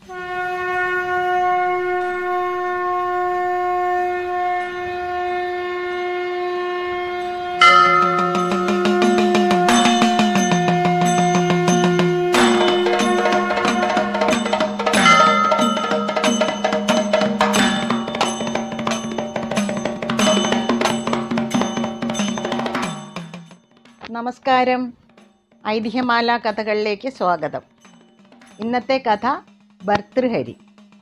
നമസ്കാരം ഐതിഹ്യമാല കഥകളിലേക്ക് സ്വാഗതം ഇന്നത്തെ കഥ ഭർതൃഹരി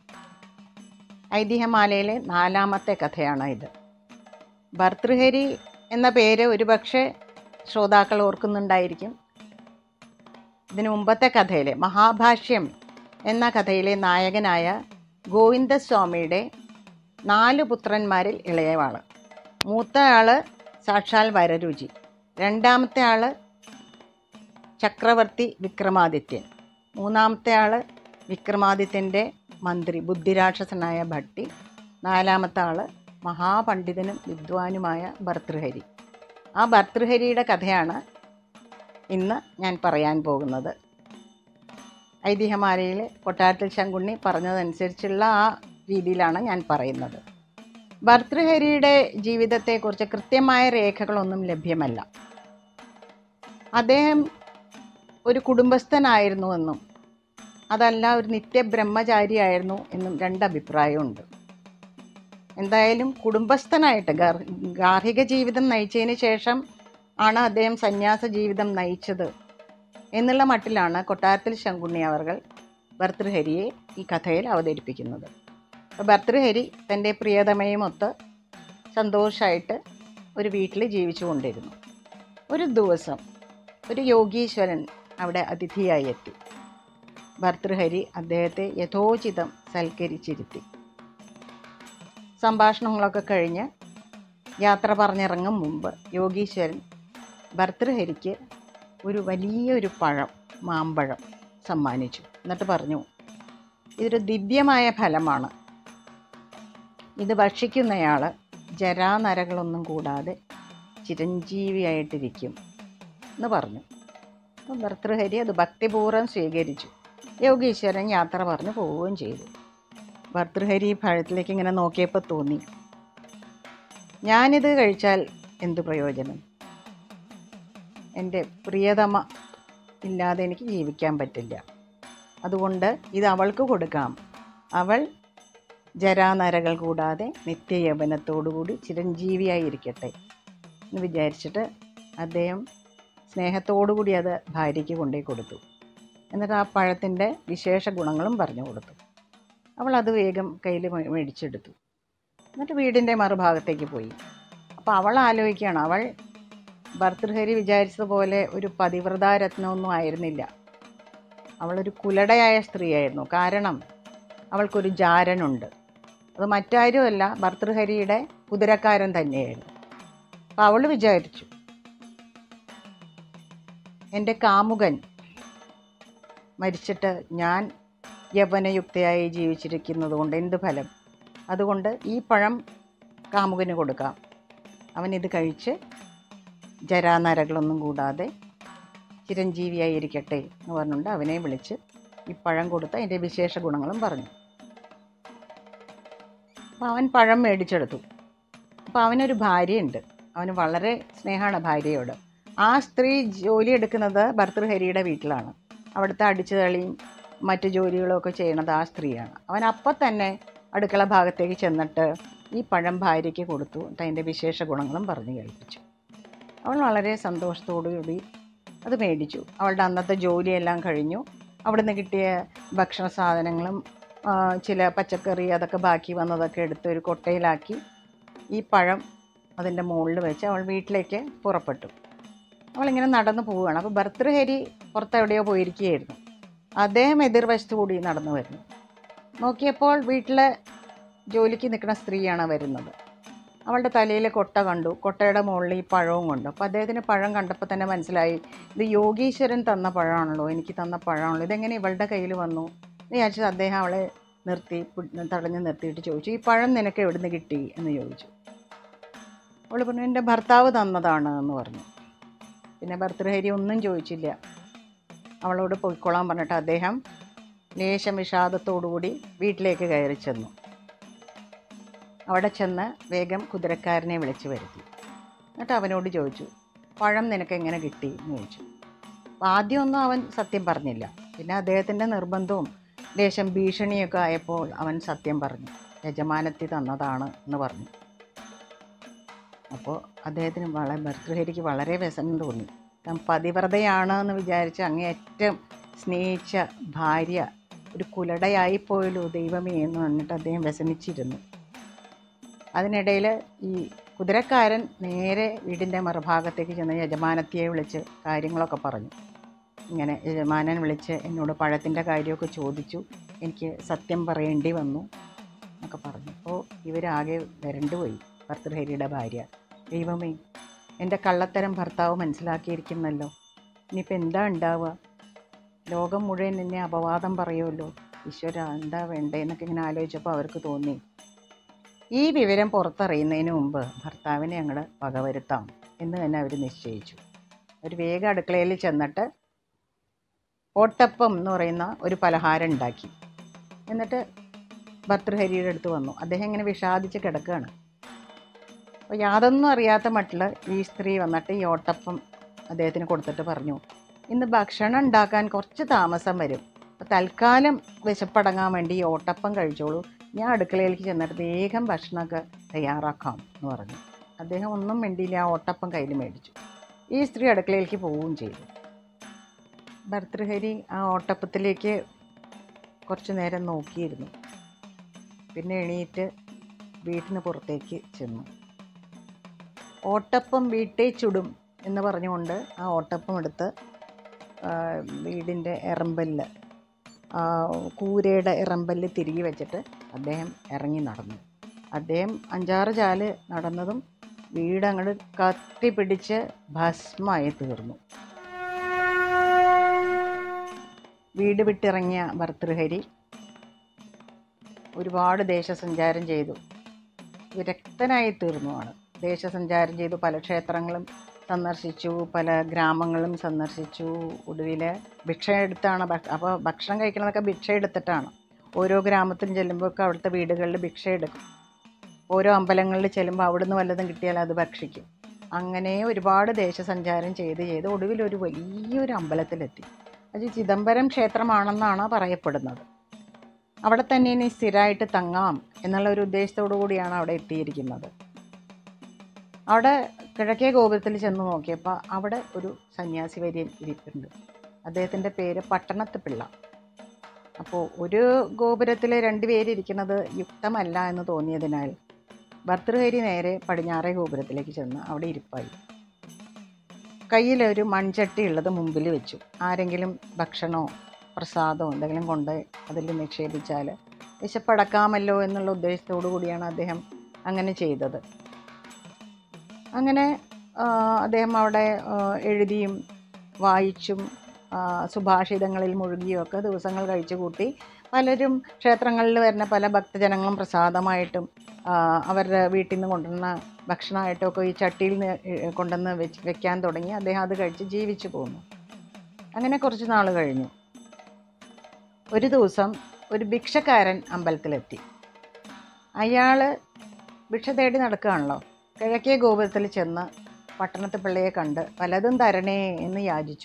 ഐതിഹ്യമാലയിലെ നാലാമത്തെ കഥയാണ് ഇത് ഭർതൃഹരി എന്ന പേര് ഒരുപക്ഷെ ശ്രോതാക്കൾ ഓർക്കുന്നുണ്ടായിരിക്കും ഇതിനു മുമ്പത്തെ കഥയിലെ മഹാഭാഷ്യം എന്ന കഥയിലെ നായകനായ ഗോവിന്ദസ്വാമിയുടെ നാല് പുത്രന്മാരിൽ ഇളയവാള് മൂത്ത ആള് സാക്ഷാൽ വരരുചി രണ്ടാമത്തെ ആള് ചക്രവർത്തി വിക്രമാദിത്യൻ മൂന്നാമത്തെ ആള് വിക്രമാദിത്യൻ്റെ മന്ത്രി ബുദ്ധിരാക്ഷസനായ ഭട്ടി നാലാമത്തെ ആള് മഹാപണ്ഡിതനും വിദ്വാനുമായ ഭർതൃഹരി ആ ഭർതൃഹരിയുടെ കഥയാണ് ഇന്ന് ഞാൻ പറയാൻ പോകുന്നത് ഐതിഹ്യമാലയിൽ കൊട്ടാരത്തിൽ ശങ്കുണ്ണി പറഞ്ഞതനുസരിച്ചുള്ള ആ രീതിയിലാണ് ഞാൻ പറയുന്നത് ഭർതൃഹരിയുടെ ജീവിതത്തെക്കുറിച്ച് കൃത്യമായ രേഖകളൊന്നും ലഭ്യമല്ല അദ്ദേഹം ഒരു കുടുംബസ്ഥനായിരുന്നുവെന്നും അതല്ല ഒരു നിത്യബ്രഹ്മചാരിയായിരുന്നു എന്നും രണ്ട് അഭിപ്രായമുണ്ട് എന്തായാലും കുടുംബസ്ഥനായിട്ട് ഗാർ- ഗാർഹിക ജീവിതം നയിച്ചതിന് ശേഷം ആണ് അദ്ദേഹം സന്യാസ ജീവിതം നയിച്ചത് എന്നുള്ള മട്ടിലാണ് കൊട്ടാരത്തിൽ ശങ്കുണ്ണി അവർകൾ ഭർതൃഹരിയെ ഈ കഥയിൽ അവതരിപ്പിക്കുന്നത് അപ്പോൾ ഭർതൃഹരി തൻ്റെ പ്രിയതമയുമൊത്ത് സന്തോഷമായിട്ട് ഒരു വീട്ടിൽ ജീവിച്ചു കൊണ്ടിരുന്നു ഒരു ദിവസം ഒരു യോഗീശ്വരൻ അവിടെ അതിഥിയായി എത്തി ഭർതൃഹരി അദ്ദേഹത്തെ യഥോചിതം സൽക്കരിച്ചിരുത്തി സംഭാഷണങ്ങളൊക്കെ കഴിഞ്ഞ് യാത്ര പറഞ്ഞിറങ്ങും മുമ്പ് യോഗീശ്വരൻ ഭർതൃഹരിക്ക് ഒരു വലിയൊരു പഴം മാമ്പഴം സമ്മാനിച്ചു എന്നിട്ട് പറഞ്ഞു ഇതൊരു ദിവ്യമായ ഫലമാണ് ഇത് ഭക്ഷിക്കുന്നയാൾ ജരാനരകളൊന്നും കൂടാതെ ചിരഞ്ജീവിയായിട്ടിരിക്കും എന്ന് പറഞ്ഞു അപ്പം ഭർതൃഹരി അത് ഭക്തിപൂർവ്വം സ്വീകരിച്ചു യോഗീശ്വരൻ യാത്ര പറഞ്ഞു പോവുകയും ചെയ്തു ഭർതൃഹരി ഈ പഴത്തിലേക്ക് ഇങ്ങനെ നോക്കിയപ്പോൾ തോന്നി ഞാനിത് കഴിച്ചാൽ എന്ത് പ്രയോജനം എൻ്റെ പ്രിയതമ ഇല്ലാതെ എനിക്ക് ജീവിക്കാൻ പറ്റില്ല അതുകൊണ്ട് ഇത് അവൾക്ക് കൊടുക്കാം അവൾ ജരാനരകൾ കൂടാതെ നിത്യയൗവനത്തോടുകൂടി ചിരഞ്ജീവിയായിരിക്കട്ടെ എന്ന് വിചാരിച്ചിട്ട് അദ്ദേഹം സ്നേഹത്തോടുകൂടി അത് ഭാര്യയ്ക്ക് കൊണ്ടുപോയി കൊടുത്തു എന്നിട്ട് ആ പഴത്തിൻ്റെ വിശേഷ ഗുണങ്ങളും പറഞ്ഞു കൊടുത്തു അവൾ അത് വേഗം കയ്യിൽ മേടിച്ചെടുത്തു എന്നിട്ട് വീടിൻ്റെ മറുഭാഗത്തേക്ക് പോയി അപ്പോൾ അവൾ ആലോചിക്കുകയാണ് അവൾ ഭർതൃഹരി വിചാരിച്ചതുപോലെ ഒരു പതിവ്രതാരത്നമൊന്നും ആയിരുന്നില്ല അവളൊരു കുലടയായ സ്ത്രീയായിരുന്നു കാരണം അവൾക്കൊരു ജാരനുണ്ട് അത് മറ്റാരുമല്ല ഭർതൃഹരിയുടെ കുതിരക്കാരൻ തന്നെയായിരുന്നു അപ്പം അവൾ വിചാരിച്ചു എൻ്റെ കാമുകൻ മരിച്ചിട്ട് ഞാൻ യൗവനയുക്തയായി ജീവിച്ചിരിക്കുന്നത് കൊണ്ട് എന്ത് ഫലം അതുകൊണ്ട് ഈ പഴം കാമുകന് കൊടുക്കാം അവനിത് കഴിച്ച് ജരാനരകളൊന്നും കൂടാതെ ചിരഞ്ജീവിയായി ഇരിക്കട്ടെ എന്ന് പറഞ്ഞുകൊണ്ട് അവനെ വിളിച്ച് ഈ പഴം കൊടുത്ത് അതിൻ്റെ വിശേഷ ഗുണങ്ങളും പറഞ്ഞു അപ്പോൾ അവൻ പഴം മേടിച്ചെടുത്തു അപ്പോൾ അവനൊരു ഭാര്യയുണ്ട് അവന് വളരെ സ്നേഹമാണ് ഭാര്യയോട് ആ സ്ത്രീ ജോലി എടുക്കുന്നത് ഭർതൃഹരിയുടെ വീട്ടിലാണ് അവിടുത്തെ അടിച്ചു തളിയും മറ്റു ജോലികളൊക്കെ ചെയ്യണത് ആ സ്ത്രീയാണ് അവൻ അപ്പം തന്നെ അടുക്കള ഭാഗത്തേക്ക് ചെന്നിട്ട് ഈ പഴം ഭാര്യയ്ക്ക് കൊടുത്തു എന്നിട്ട് അതിൻ്റെ വിശേഷ ഗുണങ്ങളും പറഞ്ഞു കേൾപ്പിച്ചു അവൾ വളരെ സന്തോഷത്തോടുകൂടി അത് മേടിച്ചു അവളുടെ അന്നത്തെ ജോലിയെല്ലാം കഴിഞ്ഞു അവിടുന്ന് കിട്ടിയ ഭക്ഷണ സാധനങ്ങളും ആ, ചില പച്ചക്കറി അതൊക്കെ ബാക്കി വന്നതൊക്കെ എടുത്ത് ഒരു കൊട്ടയിലാക്കി ഈ പഴം അതിൻ്റെ മുകളിൽ വെച്ച് അവൾ വീട്ടിലേക്ക് പുറപ്പെട്ടു അവളിങ്ങനെ നടന്നു പോവുകയാണ് അപ്പോൾ ഭർതൃഹരി പുറത്തെവിടെയോ പോയിരിക്കുകയായിരുന്നു അദ്ദേഹം എതിർവശത്തു കൂടി നടന്നു വരുന്നു നോക്കിയപ്പോൾ വീട്ടിലെ ജോലിക്ക് നിൽക്കുന്ന സ്ത്രീയാണ് വരുന്നത് അവളുടെ തലയിൽ കൊട്ട കണ്ടു കൊട്ടയുടെ മുകളിൽ ഈ പഴവും കൊണ്ട് അപ്പോൾ അദ്ദേഹത്തിന് പഴം കണ്ടപ്പോൾ തന്നെ മനസ്സിലായി ഇത് യോഗീശ്വരൻ തന്ന പഴമാണല്ലോ എനിക്ക് തന്ന പഴമാണല്ലോ ഇതെങ്ങനെ ഇവളുടെ കയ്യിൽ വന്നു എന്ന് വിചാരിച്ചത് അദ്ദേഹം അവളെ നിർത്തി പി- തടഞ്ഞ് നിർത്തിയിട്ട് ചോദിച്ചു ഈ പഴം നിനക്ക് എവിടുന്ന് കിട്ടി എന്ന് ചോദിച്ചു അവൾ പറഞ്ഞു എൻ്റെ ഭർത്താവ് തന്നതാണ് എന്ന് പറഞ്ഞു പിന്നെ ഭർതൃഹരി ഒന്നും ചോദിച്ചില്ല അവളോട് പൊയ്ക്കൊള്ളാൻ പറഞ്ഞിട്ട് അദ്ദേഹം ലേശം വിഷാദത്തോടുകൂടി വീട്ടിലേക്ക് കയറി ചെന്നു അവിടെ ചെന്ന് വേഗം കുതിരക്കാരനെ വിളിച്ചു വരുത്തി എന്നിട്ട് അവനോട് ചോദിച്ചു പഴം നിനക്ക് എങ്ങനെ കിട്ടി എന്ന് ചോദിച്ചു അപ്പോൾ ആദ്യമൊന്നും അവൻ സത്യം പറഞ്ഞില്ല പിന്നെ അദ്ദേഹത്തിൻ്റെ നിർബന്ധവും ലേശം ഭീഷണിയൊക്കെ ആയപ്പോൾ അവൻ സത്യം പറഞ്ഞു യജമാനത്തി തന്നതാണ് എന്ന് പറഞ്ഞു അപ്പോൾ അദ്ദേഹത്തിന് വളരെ ഭർതൃഹരിക്ക് വളരെ വ്യസനം തോന്നി താൻ പതിവ്രതയാണ് എന്ന് വിചാരിച്ച് അങ്ങേയറ്റം സ്നേഹിച്ച ഭാര്യ ഒരു കുലടയായിപ്പോയല്ലോ ദൈവമേ എന്ന് പറഞ്ഞിട്ട് അദ്ദേഹം വ്യസനിച്ചിരുന്നു അതിനിടയിൽ ഈ കുതിരക്കാരൻ നേരെ വീടിൻ്റെ മറുഭാഗത്തേക്ക് ചെന്ന് യജമാനത്തിയെ വിളിച്ച് കാര്യങ്ങളൊക്കെ പറഞ്ഞു ഇങ്ങനെ യജമാനൻ വിളിച്ച് എന്നോട് പഴത്തിൻ്റെ കാര്യമൊക്കെ ചോദിച്ചു എനിക്ക് സത്യം പറയേണ്ടി വന്നു എന്നൊക്കെ പറഞ്ഞു അപ്പോൾ ഇവരാകെ വരണ്ടുപോയി ഭർത്തൃഹരിയുടെ ഭാര്യ ദൈവമേ എൻ്റെ കള്ളത്തരം ഭർത്താവ് മനസ്സിലാക്കിയിരിക്കുന്നല്ലോ ഇനിയിപ്പോൾ എന്താ ഉണ്ടാവുക ലോകം മുഴുവൻ എന്നെ അപവാദം പറയുമല്ലോ ഈശ്വര എന്താ വേണ്ടേ എന്നൊക്കെ ഇങ്ങനെ ആലോചിച്ചപ്പോൾ അവർക്ക് തോന്നി ഈ വിവരം പുറത്തറിയുന്നതിന് മുമ്പ് ഭർത്താവിനെ ഞങ്ങൾ വകവരുത്താം എന്ന് തന്നെ അവർ നിശ്ചയിച്ചു ഒരു വേഗം അടുക്കളയിൽ ചെന്നിട്ട് ഓട്ടപ്പം എന്ന് പറയുന്ന ഒരു പലഹാരം ഉണ്ടാക്കി എന്നിട്ട് ഭർത്തൃഹരിയുടെ അടുത്ത് വന്നു അദ്ദേഹം ഇങ്ങനെ വിഷാദിച്ച് കിടക്കുകയാണ് അപ്പോൾ യാതൊന്നും അറിയാത്ത മട്ടിൽ ഈ സ്ത്രീ വന്നിട്ട് ഈ ഓട്ടപ്പം അദ്ദേഹത്തിന് കൊടുത്തിട്ട് പറഞ്ഞു ഇന്ന് ഭക്ഷണം ഉണ്ടാക്കാൻ കുറച്ച് താമസം വരും അപ്പോൾ തൽക്കാലം വിശപ്പടങ്ങാൻ വേണ്ടി ഈ ഓട്ടപ്പം കഴിച്ചോളൂ ഞാൻ അടുക്കളയിലേക്ക് ചെന്നിട്ട് വേഗം ഭക്ഷണമൊക്കെ തയ്യാറാക്കാം എന്ന് പറഞ്ഞു അദ്ദേഹം ഒന്നും മിണ്ടിയില്ല ആ ഓട്ടപ്പം കയ്യിൽ മേടിച്ചു ഈ സ്ത്രീ അടുക്കളയിലേക്ക് പോവുകയും ചെയ്തു ഭർതൃഹരി ആ ഓട്ടപ്പത്തിലേക്ക് കുറച്ചു നേരം നോക്കിയിരുന്നു പിന്നെ എണീറ്റ് വീട്ടിന് പുറത്തേക്ക് ചെന്നു ഓട്ടപ്പം വീട്ടേ ചുടും എന്ന് പറഞ്ഞുകൊണ്ട് ആ ഓട്ടപ്പം എടുത്ത് ആ, വീടിൻ്റെ എറമ്പല്ല് ആ, കൂരയുടെ എറമ്പല്ല് തിരികെ വെച്ചിട്ട് അദ്ദേഹം ഇറങ്ങി നടന്നു അദ്ദേഹം അഞ്ചാറ് ചാല് നടന്നതും വീട് അങ്ങോട്ട് കത്തിപ്പിടിച്ച് ഭസ്മമായി തീർന്നു വീട് വിട്ടിറങ്ങിയ ഭർതൃഹരി ഒരുപാട് ദേശസഞ്ചാരം ചെയ്തു വിരക്തനായി തീർന്നുമാണ് ദേശസഞ്ചാരം ചെയ്തു പല ക്ഷേത്രങ്ങളും സന്ദർശിച്ചു പല ഗ്രാമങ്ങളും സന്ദർശിച്ചു ഒടുവിൽ ഭിക്ഷ എടുത്താണ് അപ്പോൾ ഭക്ഷണം കഴിക്കണതൊക്കെ ഭിക്ഷ എടുത്തിട്ടാണ് ഓരോ ഗ്രാമത്തിലും ചെല്ലുമ്പോഴൊക്കെ അവിടുത്തെ വീടുകളിൽ ഭിക്ഷ എടുക്കും ഓരോ അമ്പലങ്ങളിൽ ചെല്ലുമ്പോൾ അവിടുന്ന് വല്ലതും കിട്ടിയാൽ അത് ഭക്ഷിക്കും അങ്ങനെ ഒരുപാട് ദേശസഞ്ചാരം ചെയ്ത് ചെയ്ത് ഒടുവിൽ ഒരു വലിയൊരു അമ്പലത്തിലെത്തി അത് ചിദംബരം ക്ഷേത്രമാണെന്നാണ് പറയപ്പെടുന്നത് അവിടെ തന്നെ ഇനി സ്ഥിരമായിട്ട് തങ്ങാം എന്നുള്ള ഒരു ഉദ്ദേശത്തോടു കൂടിയാണ് അവിടെ എത്തിയിരിക്കുന്നത് അവിടെ കിഴക്കേ ഗോപുരത്തിൽ ചെന്ന് നോക്കിയപ്പോൾ അവിടെ ഒരു സന്യാസി വര്യൻ ഇരിപ്പുണ്ട് അദ്ദേഹത്തിൻ്റെ പേര് പട്ടണത്ത് പിള്ള അപ്പോൾ ഒരു ഗോപുരത്തിൽ രണ്ട് പേരിരിക്കുന്നത് യുക്തമല്ല എന്ന് തോന്നിയതിനാൽ ഭർതൃഹരി നേരെ പടിഞ്ഞാറേ ഗോപുരത്തിലേക്ക് ചെന്ന് അവിടെ ഇരിപ്പായി കയ്യിലൊരു മൺചട്ടി ഉള്ളത് മുമ്പിൽ വെച്ചു ആരെങ്കിലും ഭക്ഷണമോ പ്രസാദമോ എന്തെങ്കിലും കൊണ്ട് അതിൽ നിക്ഷേപിച്ചാൽ വിശപ്പടക്കാമല്ലോ എന്നുള്ള ഉദ്ദേശത്തോടു കൂടിയാണ് അദ്ദേഹം അങ്ങനെ ചെയ്തത് അങ്ങനെ ആ, അദ്ദേഹം അവിടെ ആ, എഴുതിയും വായിച്ചും ആ, സുഭാഷിതങ്ങളിൽ മുഴുകിയൊക്കെ ദിവസങ്ങൾ കഴിച്ചു കൂട്ടി പലരും ക്ഷേത്രങ്ങളിൽ വരുന്ന പല ഭക്തജനങ്ങളും പ്രസാദമായിട്ടും ആ, അവരുടെ വീട്ടിൽ നിന്ന് കൊണ്ടുവന്ന ഭക്ഷണമായിട്ടും ഒക്കെ ഈ ചട്ടിയിൽ നിന്ന് എ- കൊണ്ടുവന്ന് വെച്ച് വെക്കാൻ തുടങ്ങി അദ്ദേഹം അത് കഴിച്ച് ജീവിച്ചു പോന്നു അങ്ങനെ കുറച്ച് നാൾ കഴിഞ്ഞു ഒരു ദിവസം ഒരു ഭിക്ഷക്കാരൻ അമ്പലത്തിലെത്തി അയാൾ ഭിക്ഷ തേടി നടക്കുകയാണല്ലോ കിഴക്കേ ഗോപുരത്തിൽ ചെന്ന് പട്ടണത്ത് പിള്ളയെ കണ്ട് പലതും തരണേ എന്ന് യാചിച്ചു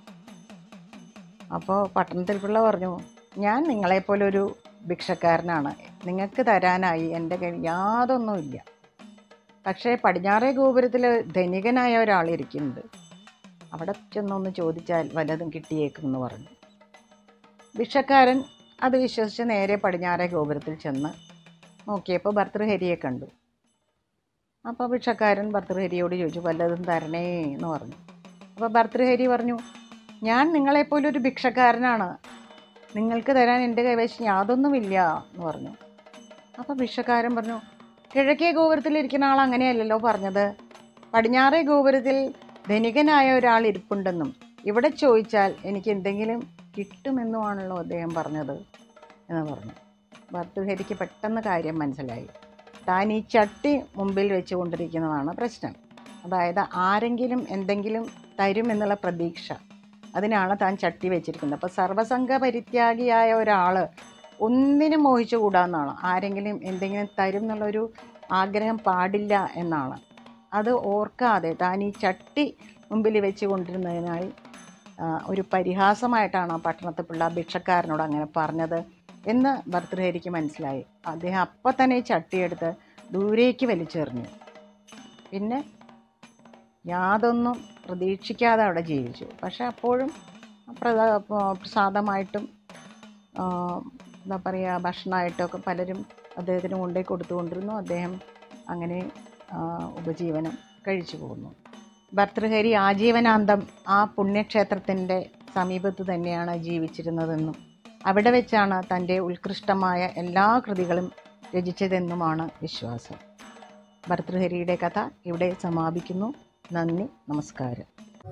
അപ്പോൾ പട്ടണത്തിൽ പിള്ള പറഞ്ഞു ഞാൻ നിങ്ങളെപ്പോലെ ഒരു ഭിക്ഷക്കാരനാണ് നിങ്ങൾക്ക് തരാനായി എൻ്റെ കയ്യിൽ യാതൊന്നുമില്ല പക്ഷേ പടിഞ്ഞാറേ ഗോപുരത്തിൽ ധനികനായ ഒരാൾ ഇരിക്കുന്നുണ്ട് അവിടെ ചെന്നൊന്ന് ചോദിച്ചാൽ വല്ലതും കിട്ടിയേക്കും എന്ന് പറഞ്ഞു ഭിക്ഷക്കാരൻ അത് വിശ്വസിച്ച് നേരെ പടിഞ്ഞാറേ ഗോപുരത്തിൽ ചെന്ന് നോക്കിയപ്പോൾ ഭർതൃഹരിയെ കണ്ടു അപ്പോൾ ഭിക്ഷക്കാരൻ ഭർതൃഹരിയോട് ചോദിച്ചു വല്ലതും തരണേ എന്ന് പറഞ്ഞു അപ്പോൾ ഭർതൃഹരി പറഞ്ഞു ഞാൻ നിങ്ങളെപ്പോലെ ഒരു ഭിക്ഷക്കാരനാണ് നിങ്ങൾക്ക് തരാൻ എൻ്റെ കൈവശം യാതൊന്നുമില്ല എന്ന് പറഞ്ഞു അപ്പോൾ ഭിക്ഷക്കാരൻ പറഞ്ഞു കിഴക്കേ ഗോപുരത്തിലിരിക്കുന്ന ആൾ അങ്ങനെയല്ലല്ലോ പറഞ്ഞത് പടിഞ്ഞാറേ ഗോപുരത്തിൽ ധനികനായ ഒരാൾ ഇരിപ്പുണ്ടെന്നും ഇവിടെ ചോദിച്ചാൽ എനിക്ക് എന്തെങ്കിലും കിട്ടുമെന്നുമാണല്ലോ അദ്ദേഹം പറഞ്ഞത് എന്ന് പറഞ്ഞു ഭർതൃഹരിക്ക് പെട്ടെന്ന് കാര്യം മനസ്സിലായി താൻ ഈ ചട്ടി മുമ്പിൽ വെച്ചുകൊണ്ടിരിക്കുന്നതാണ് പ്രശ്നം അതായത് ആരെങ്കിലും എന്തെങ്കിലും തരുമെന്നുള്ള പ്രതീക്ഷ അതിനാണ് താൻ ചട്ടി വെച്ചിരിക്കുന്നത് അപ്പോൾ സർവസംഘ പരിത്യാഗിയായ ഒരാൾ ഒന്നിനും മോഹിച്ചുകൂടാന്നാണ് ആരെങ്കിലും എന്തെങ്കിലും തരും എന്നുള്ളൊരു ആഗ്രഹം പാടില്ല എന്നാണ് അത് ഓർക്കാതെ താൻ ഈ ചട്ടി മുമ്പിൽ വെച്ച് കൊണ്ടിരുന്നതിനായി ആ, ഒരു പരിഹാസമായിട്ടാണ് ആ പട്ടണത്തെ പിള്ള ഭിക്ഷക്കാരനോട് അങ്ങനെ പറഞ്ഞത് എന്ന് ഭർതൃഹരിക്ക് മനസ്സിലായി അദ്ദേഹം അപ്പം തന്നെ ഈ ചട്ടിയെടുത്ത് ദൂരേക്ക് വലിച്ചെറിഞ്ഞു പിന്നെ യാതൊന്നും പ്രതീക്ഷിക്കാതെ അവിടെ ജീവിച്ചു പക്ഷെ അപ്പോഴും പ്രദ പ്രസാദമായിട്ടും ആ, എന്താ പറയുക ഭക്ഷണമായിട്ടൊക്കെ പലരും അദ്ദേഹത്തിന് കൊണ്ടുപോയി കൊടുത്തുകൊണ്ടിരുന്നു അദ്ദേഹം അങ്ങനെ ആ, ഉപജീവനം കഴിച്ചു പോകുന്നു ഭർതൃഹരി ആജീവനാന്തം ആ പുണ്യക്ഷേത്രത്തിൻ്റെ സമീപത്ത് തന്നെയാണ് ജീവിച്ചിരുന്നതെന്നും അവിടെ വെച്ചാണ് തൻ്റെ ഉത്കൃഷ്ടമായ എല്ലാ കൃതികളും രചിച്ചതെന്നുമാണ് വിശ്വാസം ഭർതൃഹരിയുടെ കഥ ഇവിടെ സമാപിക്കുന്നു നന്ദി നമസ്കാരം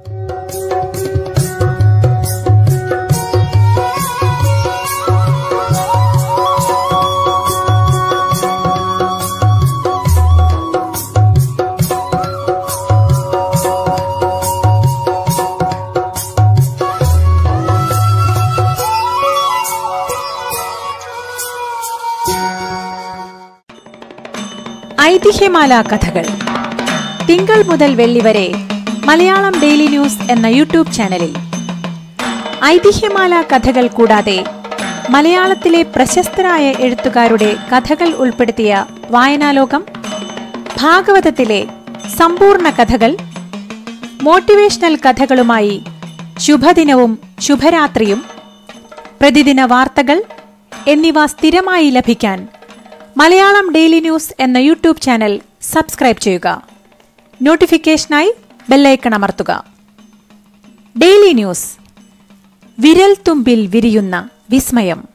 ഐതിഹ്യമാല കഥകൾ തിങ്കൾ മുതൽ വെള്ളി വരെ മലയാളം ഡെയിലി ന്യൂസ് എന്ന യൂട്യൂബ് ചാനലിൽ ഐതിഹ്യമാല കഥകൾ കൂടാതെ മലയാളത്തിലെ പ്രശസ്തരായ എഴുത്തുകാരുടെ കഥകൾ ഉൾപ്പെടുത്തിയ വായനാലോകം ഭാഗവതത്തിലെ സമ്പൂർണ്ണ കഥകൾ മോട്ടിവേഷണൽ കഥകളുമായി ശുഭദിനവും ശുഭരാത്രിയും പ്രതിദിന വാർത്തകൾ എന്നിവ സ്ഥിരമായി ലഭിക്കാൻ മലയാളം ഡെയിലി ന്യൂസ് എന്ന യൂട്യൂബ് ചാനൽ സബ്സ്ക്രൈബ് ചെയ്യുക നോട്ടിഫിക്കേഷനായി ബെല്ലൈക്കൺ അമർത്തുക ഡെയിലി ന്യൂസ് വിരൽ തുമ്പിൽ വിരിയുന്ന വിസ്മയം